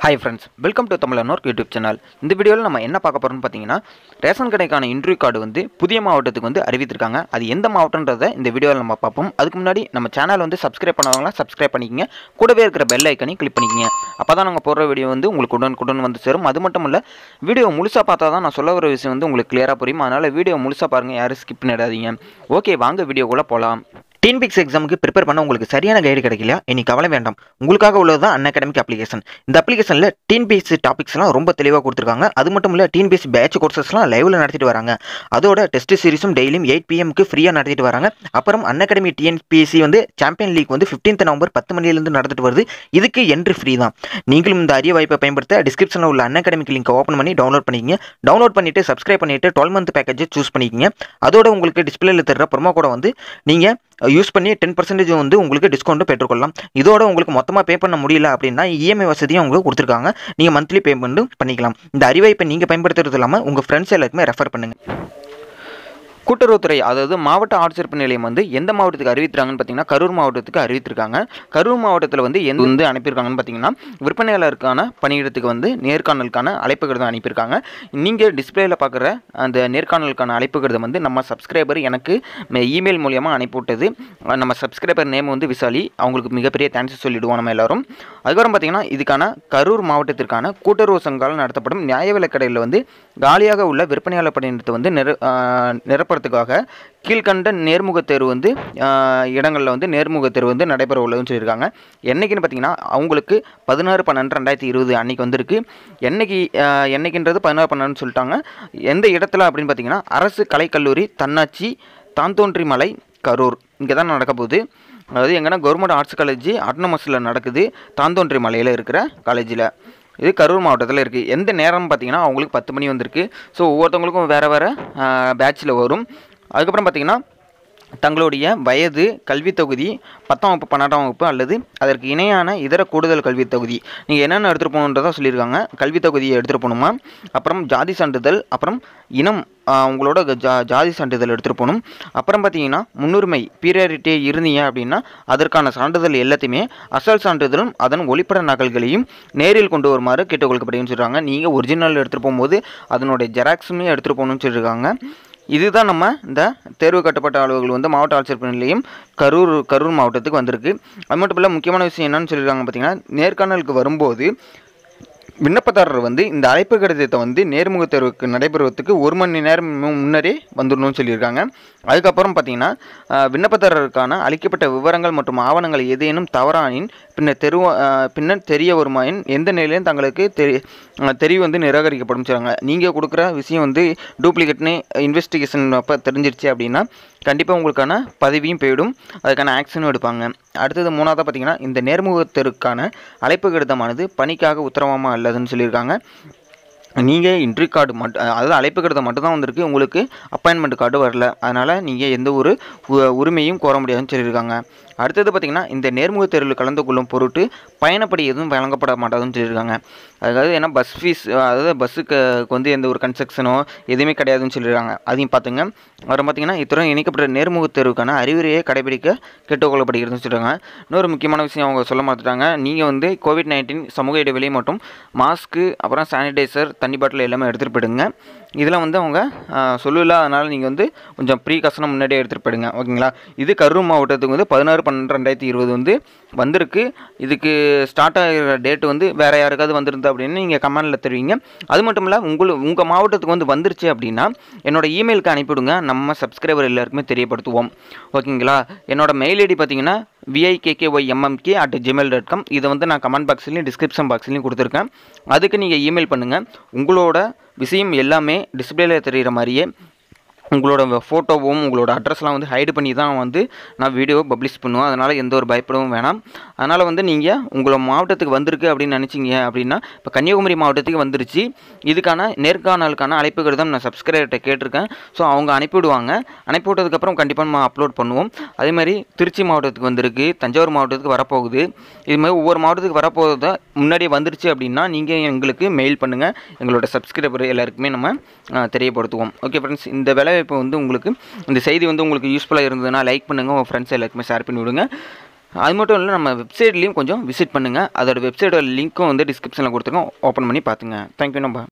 hi friends welcome to தமிழனோர் YouTube channel இந்த வீடியோவில் நம்ம என்ன பார்க்க போகிறோம்னு பார்த்தீங்கன்னா ரேஷன் கடைக்கான இன்ட்ரிவ் கார்டு வந்து புதிய மாவட்டத்துக்கு வந்து அறிவித்திருக்காங்க அது எந்த மாவட்டன்றதை இந்த வீடியோவில் நம்ம பார்ப்போம் அதுக்கு முன்னாடி நம்ம சேனல் வந்து சப்ஸ்கிரைப் பண்ணவங்களாம் சப்ஸ்கிரைப் பண்ணிக்கங்க கூடவே இருக்கிற பெல் ஐக்கனையும் கிளிக் பண்ணிக்கங்க அப்போ தான் நாங்கள் போடுற வீடியோ வந்து உங்களுக்கு உடன் உடன் வந்து சேரும் அது மட்டும் இல்லை வீடியோ முழுசாக பார்த்தா தான் நான் சொல்ல வர விஷயம் வந்து உங்களுக்கு கிளியராக புரியும் அதனால் வீடியோ முழுசாக பாருங்கள் யாரும் ஸ்கிப் பண்ணிடாதீங்க ஓகே வாங்க வீடியோக்குள்ளே போகலாம் டிஎன்பிக்ஸ் எக்ஸாமுக்கு ப்ரிப்பேர் பண்ண உங்களுக்கு சரியான கைடு கிடைக்கல இனி கவலை வேண்டாம் உங்களுக்காக உள்ளது தான் அன் அகாடமிக் அப்ளிகேஷன் இந்த அப்ளிகேஷனில் டிஎன்பிஎஸ்சி டாபிக்ஸ்லாம் ரொம்ப தெளிவாக கொடுத்துருக்காங்க அது மட்டும் இல்லை டிஎன்பிஎஸ்சி பேட்ச் கோர்சஸ்லாம் லைவில் நடத்திட்டு வராங்க அதோட டெஸ்ட் சீரிஸும் டெய்லியும் எயிட் பிஎம்க்கு ஃப்ரீயாக நடத்திட்டு வராங்க அப்புறம் அன் அகாடமி டிஎன்பிஎஸ்சி வந்து சாம்பியன் லீக் வந்து ஃபிஃப்டீன்த் நவம்பர் பத்து மணிலேருந்து நடந்துட்டு வருது இதுக்கு என்ட்ரி ஃப்ரீ தான் நீங்களும் இந்த அரிய வாய்ப்பை பயன்படுத்த டிஸ்கிரிப்ஷனில் உள்ள அன் அகாடமிக் லிங்க் ஓப்பன் பண்ணி டவுன்லோட் பண்ணிக்கங்க டவுன்லோட் பண்ணிட்டு சப்ஸ்கிரைப் பண்ணிட்டு டுவெல் மந்த் பேக்கேஜ் சூஸ் பண்ணிக்கங்க அதோட உங்களுக்கு டிஸ்பிளேல தர்ற ப்ரொமோ கோட வந்து நீங்கள் யூஸ் பண்ணி டென் பர்சன்டேஜ் வந்து உங்களுக்கு டிஸ்கவுண்ட்டும் பெற்றுக்கொள்ளலாம் இதோட உங்களுக்கு மொத்தமாக பே பண்ண முடியல அப்படின்னா இஎம்ஐ வசதியும் உங்களுக்கு கொடுத்துருக்காங்க நீங்கள் மந்த்லி பேமெண்ட்டும் பண்ணிக்கலாம் இந்த அறிவாய்ப்பை நீங்கள் பயன்படுத்துறது இல்லாமல் உங்கள் ஃப்ரெண்ட்ஸ் எல்லாருக்குமே ரெஃபர் பண்ணுங்கள் கூட்டுறவுத்துறை அதாவது மாவட்ட ஆட்சியர் நிலையம் வந்து எந்த மாவட்டத்துக்கு அறிவித்திருக்காங்கன்னு பார்த்தீங்கன்னா கரூர் மாவட்டத்துக்கு அறிவித்திருக்காங்க கரூர் மாவட்டத்தில் வந்து எந்த வந்து அனுப்பியிருக்காங்கன்னு பார்த்தீங்கன்னா விற்பனையாளருக்கான பணியிடத்துக்கு வந்து நேர்காணலுக்கான அழைப்பு கடிதம் அனுப்பியிருக்காங்க நீங்கள் டிஸ்பிளேயில் பார்க்குற அந்த நேர்காணலுக்கான அழைப்பு கடிதம் வந்து நம்ம சப்ஸ்கிரைபர் எனக்கு இமெயில் மூலியமாக அனுப்பிவிட்டது நம்ம சப்ஸ்கிரைபர் நேம் வந்து விசாலி அவங்களுக்கு மிகப்பெரிய தேங்க்ஸ் சொல்லிடுவோம் நம்ம எல்லாரும் அதுக்கப்புறம் பார்த்தீங்கன்னா இதுக்கான கரூர் மாவட்டத்திற்கான கூட்டுறவு சங்கால் நடத்தப்படும் நியாய விலைக் கடையில் வந்து காலியாக உள்ள விற்பனையாளர் பணியிடத்தை வந்து நிர நிரப்புறதுக்காக கீழ்கண்ட நேர்முக தேர்வு வந்து இடங்களில் வந்து நேர்முக தேர்வு வந்து நடைபெற உள்ளதுன்னு சொல்லியிருக்காங்க என்னைக்குன்னு பார்த்தீங்கன்னா அவங்களுக்கு பதினாறு பன்னெண்டு ரெண்டாயிரத்தி இருபது அன்னைக்கு வந்திருக்கு என்னைக்கு என்னைக்குன்றது பதினாறு பன்னெண்டுன்னு சொல்லிட்டாங்க எந்த இடத்துல அப்படின்னு பார்த்தீங்கன்னா அரசு கலைக்கல்லூரி தன்னாட்சி தாந்தோன்றி மலை கரூர் இங்கே தான் நடக்க போகுது அதாவது எங்கன்னா கவர்மெண்ட் ஆர்ட்ஸ் காலேஜ் அட்னமஸில் நடக்குது தாந்தோன்றி மலையில் இருக்கிற காலேஜில் இது கரூர் மாவட்டத்தில் இருக்குது எந்த நேரம்னு பார்த்தீங்கன்னா அவங்களுக்கு பத்து மணி வந்திருக்கு ஸோ ஒவ்வொருத்தவங்களுக்கும் வேறு வேறு பேட்சில் வரும் அதுக்கப்புறம் பார்த்தீங்கன்னா தங்களுடைய வயது கல்வித் தொகுதி பத்தாம் வகுப்பு பன்னெண்டாம் வகுப்பு அல்லது அதற்கு இணையான இதர கூடுதல் கல்வித் தொகுதி நீங்கள் என்னென்ன எடுத்துகிட்டு போகணுன்றதா சொல்லியிருக்காங்க கல்வித் தொகுதியை எடுத்துகிட்டு போகணுமா அப்புறம் ஜாதி சான்றிதழ் அப்புறம் இனம் உங்களோட ஜா ஜாதி சான்றிதழ் எடுத்துகிட்டு போகணும் அப்புறம் பார்த்தீங்கன்னா முன்னுரிமை பீரியாரிட்டி இருந்தீங்க அப்படின்னா அதற்கான சான்றிதழ் எல்லாத்தையுமே அசல் சான்றிதழும் அதன் ஒளிப்பட நகல்களையும் நேரில் கொண்டு வருமாறு கேட்டுக்கொள்ளப்படுதுன்னு சொல்கிறாங்க நீங்கள் ஒரிஜினல் எடுத்துகிட்டு போகும்போது அதனுடைய ஜெராக்ஸுமே எடுத்துகிட்டு போகணும்னு சொல்லியிருக்காங்க இதுதான் நம்ம இந்த தேர்வு கட்டுப்பாட்டு அலுவலர்கள் வந்து மாவட்ட ஆட்சியர் நிலையம் கரூர் கரூர் மாவட்டத்துக்கு வந்திருக்கு அது மட்டும் இல்லை முக்கியமான விஷயம் என்னன்னு சொல்லியிருக்காங்க பார்த்தீங்கன்னா நேர்காணலுக்கு வரும்போது விண்ணப்பதாரர் வந்து இந்த அழைப்பு கடிதத்தை வந்து நேர்முக தேர்வுக்கு நடைபெறுவதற்கு ஒரு மணி நேரம் முன்னரே வந்துடணும்னு சொல்லியிருக்காங்க அதுக்கப்புறம் பார்த்தீங்கன்னா விண்ணப்பதாரருக்கான அளிக்கப்பட்ட விவரங்கள் மற்றும் ஆவணங்கள் ஏதேனும் தவறானின் பின்னர் தெருவ பின்னர் தெரிய வருமாயின் எந்த நிலையிலும் தங்களுக்கு தெரி தெரிய வந்து நிராகரிக்கப்படும் சொல்கிறாங்க நீங்கள் கொடுக்குற விஷயம் வந்து டூப்ளிகேட்னு இன்வெஸ்டிகேஷன் அப்போ தெரிஞ்சிருச்சு அப்படின்னா கண்டிப்பாக உங்களுக்கான பதவியும் போயிடும் அதுக்கான ஆக்ஷனும் எடுப்பாங்க அடுத்தது மூணாவதாக பார்த்தீங்கன்னா இந்த நேர்முகத்திற்கான அழைப்பு கடிதமானது பணிக்காக உத்தரவாமல் அல்லதுன்னு சொல்லியிருக்காங்க நீங்கள் இன்ட்ரி கார்டு மட்டும் அதாவது அழைப்பு கடிதம் மட்டும் தான் வந்திருக்கு உங்களுக்கு அப்பாயின்மெண்ட் கார்டு வரல அதனால் நீங்கள் எந்த ஒரு உரிமையும் கோர முடியாதுன்னு சொல்லியிருக்காங்க அடுத்தது பார்த்திங்கன்னா இந்த நேர்முக தேர்வில் கலந்து கொள்ளும் பொருட்டு பயணப்படி எதுவும் வழங்கப்பட மாட்டாதுன்னு சொல்லியிருக்காங்க அதாவது ஏன்னா பஸ் ஃபீஸ் அதாவது பஸ்ஸுக்கு வந்து எந்த ஒரு கன்ஸ்ட்ரக்ஷனோ எதுவுமே கிடையாதுன்னு சொல்லியிருக்காங்க அதையும் பார்த்துங்க அப்புறம் பார்த்திங்கன்னா இத்துடன் இணைக்கப்பட்ட நேர்முக தேர்வுக்கான அறிவுரையை கடைபிடிக்க கேட்டுக்கொள்ளப்படுகிறதுன்னு சொல்லியிருக்காங்க இன்னொரு முக்கியமான விஷயம் அவங்க சொல்ல மாட்டாங்க நீங்கள் வந்து கோவிட் நைன்டீன் சமூக இடைவெளி மற்றும் மாஸ்க்கு அப்புறம் சானிடைசர் தண்ணி பாட்டில் எல்லாமே எடுத்துகிட்டு போயிடுங்க இதெல்லாம் வந்து அவங்க சொல்லல அதனால் நீங்கள் வந்து கொஞ்சம் ப்ரீ கசனம் முன்னாடியே எடுத்துகிட்டு போயிடுங்க ஓகேங்களா இது கரூர் மாவட்டத்துக்கு வந்து பதினாறு பன்னெண்டு ரெண்டாயிரத்தி இருபது வந்து வந்திருக்கு இதுக்கு ஸ்டார்ட் ஆகிற டேட் வந்து வேறு யாருக்காவது வந்திருந்தா அப்படின்னு நீங்கள் கமெண்டில் தெரிவிங்க அது மட்டும் இல்லை உங்களுக்கு உங்கள் மாவட்டத்துக்கு வந்து வந்துருச்சு அப்படின்னா என்னோட இமெயிலுக்கு அனுப்பிவிடுங்க நம்ம சப்ஸ்கிரைபர் எல்லாருக்குமே தெரியப்படுத்துவோம் ஓகேங்களா என்னோட மெயில் ஐடி பார்த்தீங்கன்னா V I K K Y M M K at Gmail dot com இதை வந்து நான் கமெண்ட் பாக்ஸ்லேயும் டிஸ்கிரிப்ஷன் பாக்ஸ்லேயும் கொடுத்துருக்கேன் அதுக்கு நீங்கள் இமெயில் பண்ணுங்கள் உங்களோட விஷயம் எல்லாமே டிஸ்பிளேல தெரிகிற மாதிரியே உங்களோட ஃபோட்டோவும் உங்களோட அட்ரஸ்லாம் வந்து ஹைடு பண்ணி தான் வந்து நான் வீடியோவை பப்ளிஷ் பண்ணுவேன் அதனால் எந்த ஒரு பயப்படவும் வேணாம் அதனால் வந்து நீங்கள் உங்களை மாவட்டத்துக்கு வந்திருக்கு அப்படின்னு நினச்சிங்க அப்படின்னா இப்போ கன்னியாகுமரி மாவட்டத்துக்கு வந்துருச்சு இதுக்கான நேர்காணலுக்கான அழைப்பு கடிதம் நான் சப்ஸ்கிரைபர்கிட்ட கேட்டிருக்கேன் ஸோ அவங்க அனுப்பிவிடுவாங்க அனுப்பிவிட்டதுக்கப்புறம் கண்டிப்பாக நம்ம அப்லோட் பண்ணுவோம் அதேமாதிரி திருச்சி மாவட்டத்துக்கு வந்திருக்கு தஞ்சாவூர் மாவட்டத்துக்கு வரப்போகுது இது மாதிரி ஒவ்வொரு மாவட்டத்துக்கு வரப்போகிறத முன்னாடியே வந்துருச்சு அப்படின்னா நீங்கள் எங்களுக்கு மெயில் பண்ணுங்கள் எங்களோட சப்ஸ்கிரைபர் எல்லாருக்குமே நம்ம தெரியப்படுத்துவோம் ஓகே ஃப்ரெண்ட்ஸ் இந்த வேலை இப்போ வந்து உங்களுக்கு இந்த செய்தி வந்து உங்களுக்கு யூஸ்ஃபுல்லாக இருந்ததுன்னா லைக் பண்ணுங்கள் உங்கள் ஃப்ரெண்ட்ஸ் எல்லாருக்குமே ஷேர் பண்ணி விடுங்க அது மட்டும் இல்லை நம்ம வெப்சைட்லேயும் கொஞ்சம் விசிட் பண்ணுங்கள் அதோட வெப்சைட்டோட லிங்க்கும் வந்து டிஸ்கிரிப்ஷனில் கொடுத்துருக்கோம் ஓப்பன் பண்ணி பார்த்துங்க தேங்க்யூ நம்ம